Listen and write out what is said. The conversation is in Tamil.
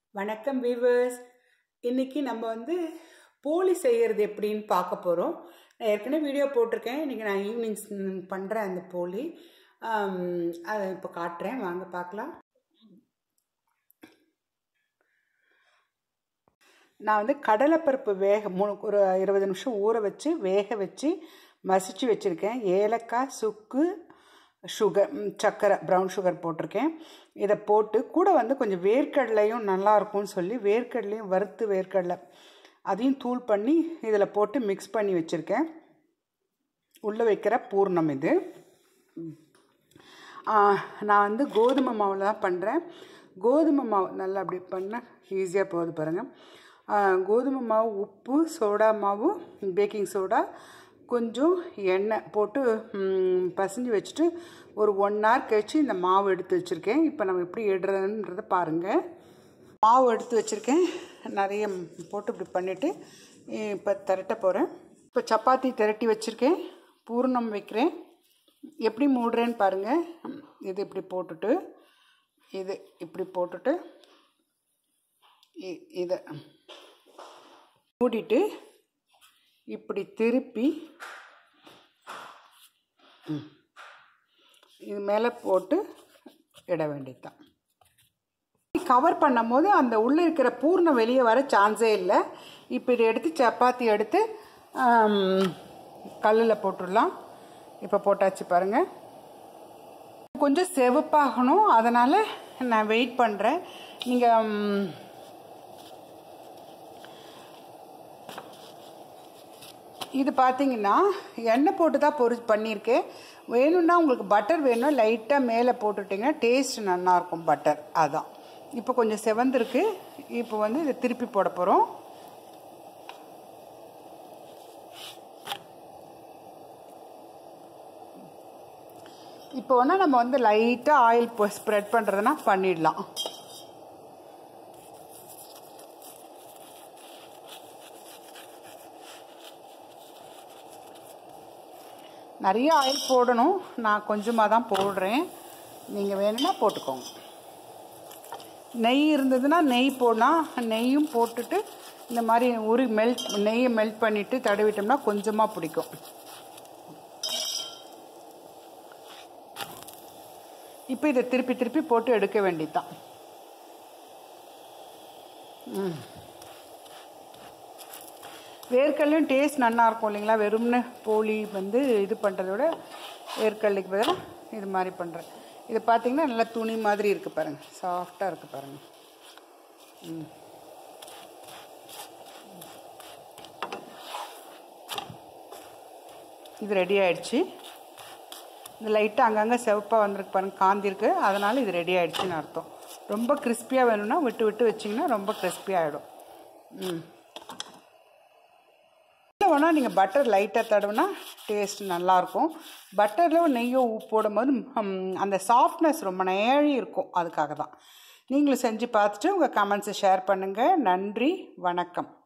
வணக்கம் வீவர்ஸ் இன்னைக்கு நம்ம வந்து போலி செய்கிறது எப்படின்னு பார்க்க போகிறோம் நான் ஏற்கனவே வீடியோ போட்டிருக்கேன் இன்றைக்கி நான் ஈவினிங்ஸ் பண்ணுறேன் அந்த போலி ஆம், அதை இப்போ காட்டுறேன் வாங்க பார்க்கலாம் நான் வந்து கடலைப்பருப்பு வேக மூணு ஒரு இருபது நிமிஷம் ஊற வச்சு வேக வச்சு மசிச்சு வச்சுருக்கேன் ஏலக்காய் சுக்கு சுகர் ம், சர்க்கரை ப்ரௌன் சுகர் போட்டிருக்கேன் இதை போட்டு கூட வந்து கொஞ்சம் வேர்க்கடலையும் நல்லா இருக்கும்னு சொல்லி வேர்க்கடலையும் வறுத்து வேர்க்கடலை அதையும் தூள் பண்ணி இதில் போட்டு மிக்ஸ் பண்ணி வச்சுருக்கேன் உள்ளே வைக்கிற பூர்ணம் இது ஆ, நான் வந்து கோதுமை மாவில் தான் பண்ணுறேன் கோதுமை மாவு நல்லா அப்படி பண்ண ஈஸியாக போகுது பாருங்கள் ஆ, கோதுமை மாவு உப்பு சோடா மாவு பேக்கிங் சோடா கொஞ்சம் எண்ணெய் போட்டு ம், பசஞ்சு வச்சுட்டு ஒரு ஒன் ஹவர் கழிச்சு இந்த மாவு எடுத்து வச்சுருக்கேன் இப்போ நம்ம எப்படி எடுறதுன்றதை பாருங்கள் மாவு எடுத்து வச்சுருக்கேன் நிறைய போட்டு இப்படி பண்ணிவிட்டு இப்போ திரட்ட போகிறேன் இப்போ சப்பாத்தி திரட்டி வச்சுருக்கேன் பூர்ணம் வைக்கிறேன் எப்படி மூடுறேன்னு பாருங்கள் இது இப்படி போட்டுட்டு இது இப்படி போட்டுட்டு இ- இதை மூடிட்டு இப்படி திருப்பி ம், இது மேலே போட்டு இட வேண்டியதுதான் கவர் பண்ணும்போது அந்த உள்ளே இருக்கிற பூர்ணம் வெளியே வர சான்ஸே இல்லை இப்போ இதை எடுத்து சப்பாத்தி எடுத்து கல்லில் போட்டுடலாம் இப்போ போட்டாச்சு பாருங்கள் கொஞ்சம் செவப்பாகணும் அதனால் நான் வெயிட் பண்ணுறேன் நீங்கள் இது பார்த்தீங்கன்னா எண்ணெய் போட்டு தான் பொரி பண்ணியிருக்கேன் வேணும்னா உங்களுக்கு பட்டர் வேணும் லைட்டாக மேலே போட்டுட்டிங்கன்னா டேஸ்ட் நல்லாயிருக்கும் பட்டர் அதான் இப்போ கொஞ்சம் செவந்திருக்கு இப்போ வந்து இதை திருப்பி போட போகிறோம் இப்போ வேணால் நம்ம வந்து லைட்டாக ஆயில் ஸ்ப்ரெட் பண்ணுறதுனா பண்ணிடலாம் நிறைய ஆயில் போடணும் நான் கொஞ்சமாக தான் போடுறேன் நீங்கள் வேணும்னா போட்டுக்கோங்க நெய் இருந்ததுன்னா நெய் போடலாம் நெய்யும் போட்டுட்டு இந்த மாதிரி ஒரு மெல்ட் நெய்யை மெல்ட் பண்ணிவிட்டு தடவிட்டோம்னா கொஞ்சமாக பிடிக்கும் இப்போ இதை திருப்பி திருப்பி போட்டு எடுக்க வேண்டியதுதான் ம் வேர்க்கடலையும் டேஸ்ட் நல்லா இருக்கும் இல்லைங்களா வெறும்னு போலி வந்து இது பண்ணுறத விட வேர்க்கடலைக்கு பதிலாக இது மாதிரி பண்ணுறேன் இது பார்த்தீங்கன்னா நல்லா துணி மாதிரி இருக்குது பாருங்கள் சாஃப்டாக இருக்குது பாருங்கள் ம் இது ரெடி ஆயிடுச்சு இது லைட்டாக அங்கங்கே செவப்பாக வந்திருக்கு பாருங்க காந்திருக்கு அதனால் இது ரெடி ஆயிடுச்சுன்னு அர்த்தம் ரொம்ப கிறிஸ்பியாக வேணும்னா விட்டு விட்டு வச்சிங்கன்னா ரொம்ப கிறிஸ்பியாக ஆகிடும் ம் இல்லை வேணால் நீங்கள் பட்டர் லைட்டாக தடவுனா டேஸ்ட் நல்லாயிருக்கும் பட்டரில் நெய்யோ உப்பு போடும்போது ம், அந்த சாஃப்ட்னஸ் ரொம்ப நேழி இருக்கும் அதுக்காக தான் நீங்களும் செஞ்சு பார்த்துட்டு உங்கள் கமெண்ட்ஸை ஷேர் பண்ணுங்கள் நன்றி வணக்கம்